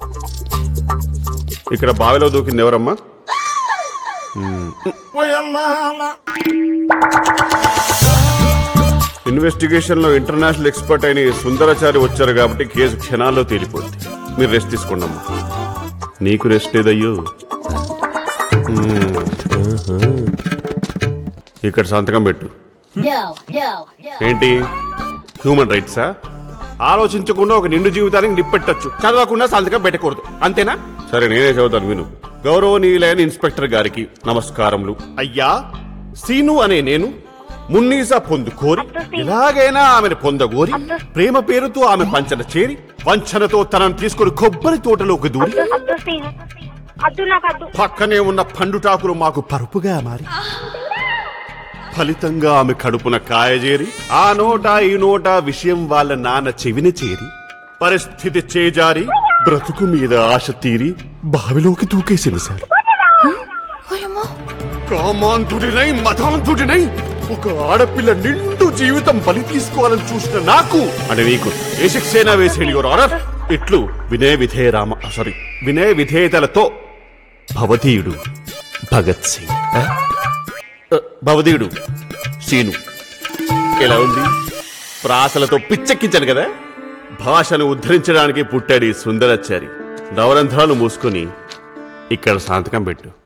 ఇక్కడ బావిలో దూకింది ఎవరమ్మా ఇన్వెస్టిగేషన్ లో ఇంటర్నేషనల్ ఎక్స్పర్ట్ అయిన ఈ సుందరాచారి వచ్చారు కాబట్టి కేసు క్షణాల్లో తేలిపోద్ది మీరు రెస్ట్ తీసుకోండి అమ్మా నీకు రెస్ట్ లేదయ్యో మ్మ్. ఇక్కడ సంతకం పెట్టు No, no, no. ఏంటి హ్యూమన్ రైట్సా ఆలోచించకుండా ఒక నిండు జీవితానికి నిప్పెట్టచ్చు చదవకుండా సంతకం పెట్టకూడదు అంతేనా సరే నేనే చదువుతాను విను గౌరవనీయులైన ఇన్స్పెక్టర్ గారికి నమస్కారములు అయ్యా సీను అనే నేను మున్నీసా పొందు కోరి ఎలాగైనా ఆమెను పొందగోరి ప్రేమ పేరుతో ఆమె పంచన చేరి వంచనతో తనను తీసుకొని కొబ్బరి తోటలోకి దూరి అద్దు సీన్ అద్దు నాకు అద్దు పక్కనే ఉన్న పండుటాకులు మాకు పరుపుగా మారి ఫలితంగా ఆమె కడుపున కాయజేరి ఆ నోట ఈ నోట విషయం వాళ్ళ నాన్న చెవిన చేరి పరిస్థితి చేజారి బ్రతుకు మీద ఆశ తీరి బావిలోకి దూకేసింది సార్ కామాంతుడినై మతాంతుడినై ఒక ఆడపిల్ల నిండు జీవితం బలి తీసుకోవాలని చూసిన నాకు అంటే నీకు ఏ శిక్షైనా వేసేది యువర్ ఆనర్ ఇట్లు వినయ విధేయ రామ సారీ వినయ విధేయతలతో భవధీయుడు భగత్ సింగ్ ఆ? ఆ, భవధీయుడు సీను ఎలా ఉంది ప్రాసలతో పిచ్చెక్కించాను కదా భాషను ఉద్ధరించడానికి పుట్టాడు ఈ సుందరాచారి నవరంధ్రాలు మూసుకొని ఇక్కడ సంతకం పెట్టు